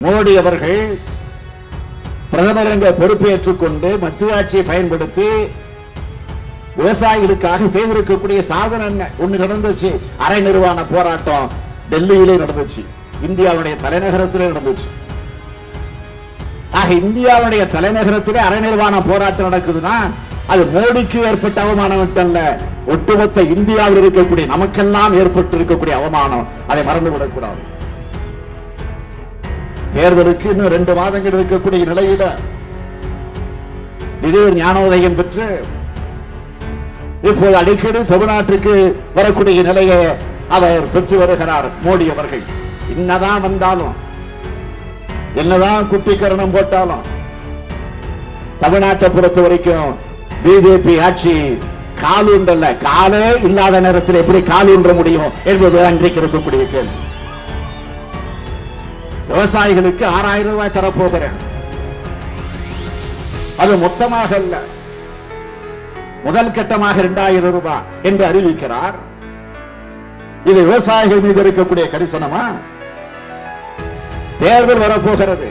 மோடி அவர்கள் பிரதமர் என்ற பொறுப்பேற்றுக் கொண்டு மத்திய ஆட்சியை பயன்படுத்தி விவசாயிகளுக்காக செய்திருக்கக்கூடிய சாதனை என்ன? ஒண்ணு நடந்துச்சு அரை நிர்வாண போராட்டம் டெல்லியிலே நடந்துச்சு இந்தியாவுடைய தலைநகரத்திலே நடந்துச்சு ஆக இந்தியாவுடைய தலைநகரத்திலே அரை நிர்வாண போராட்டம் நடக்குதுன்னா அது மோடிக்கு ஏற்பட்ட அவமானம் மட்டுமல்ல ஒட்டுமொத்த இந்தியாவில் இருக்கக்கூடிய நமக்கெல்லாம் ஏற்பட்டு இருக்கக்கூடிய அவமானம் அதை மறந்து விடக்கூடாது தேர்தலுக்கு இன்னும் ரெண்டு மாதங்கள் இருக்கக்கூடிய நிலையில திடீர் ஞானோதயம் பெற்று இப்போது அடிக்கடி தமிழ்நாட்டுக்கு வரக்கூடிய நிலையை அவர் பெற்று வருகிறார் மோடி அவர்கள் என்னதான் வந்தாலும் என்னதான் குட்டிக்கரணம் போட்டாலும் தமிழ்நாட்டை பொறுத்த வரைக்கும் பிஜேபி ஆட்சி காலூன்றல்ல காலே இல்லாத நேரத்தில் எப்படி காலூன்ற முடியும் என்பது அன்றைக்கு இருக்கக்கூடிய கேள்வி விவசாயிகளுக்கு ஆறாயிரம் ரூபாய் தரப்போகிறேன் அது மொத்தமாக அல்ல முதல் கட்டமாக இரண்டாயிரம் ரூபாய் என்று அறிவிக்கிறார் இது விவசாயிகள் மீது இருக்கக்கூடிய கரிசனமா தேர்தல் வரப்போகிறது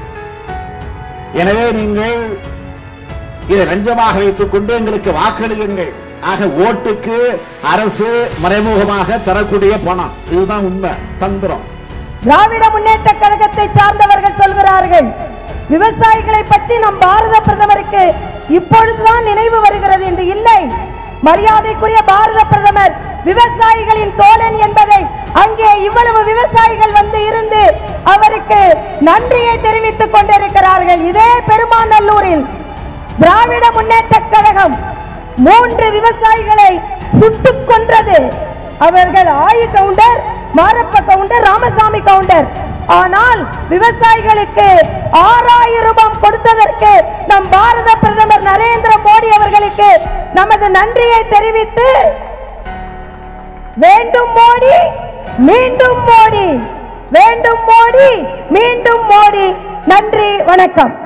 எனவே நீங்கள் இதை லஞ்சமாக வைத்துக் கொண்டு எங்களுக்கு வாக்களியுங்கள் ஆக ஓட்டுக்கு அரசு மறைமுகமாக தரக்கூடிய பணம் இதுதான் உண்மை தந்திரம் திராவிட முன்னேற்ற கழகத்தை சார்ந்தவர்கள் சொல்கிறார்கள் விவசாயிகளை பற்றி நம் பாரத பிரதமருக்கு இப்பொழுதுதான் நினைவு வருகிறது என்று இல்லை மரியாதைக்குரிய பாரத பிரதமர் விவசாயிகளின் தோழன் என்பதை அங்கே இவ்வளவு விவசாயிகள் வந்து இருந்து அவருக்கு நன்றியை தெரிவித்துக் கொண்டிருக்கிறார்கள் இதே பெருமாநல்லூரில் திராவிட முன்னேற்ற கழகம் மூன்று விவசாயிகளை சுட்டுக் கொன்றது அவர்கள் ஆயு கவுண்டர் மாரப்ப கவுண்டர் ராமசாமி கவுண்டர் ஆனால் விவசாயிகளுக்கு ஆறாயிரம் ரூபாய் கொடுத்ததற்கு நம் பாரத பிரதமர் நரேந்திர மோடி அவர்களுக்கு நமது நன்றியை தெரிவித்து வேண்டும் மோடி மீண்டும் மோடி வேண்டும் மோடி மீண்டும் மோடி நன்றி வணக்கம்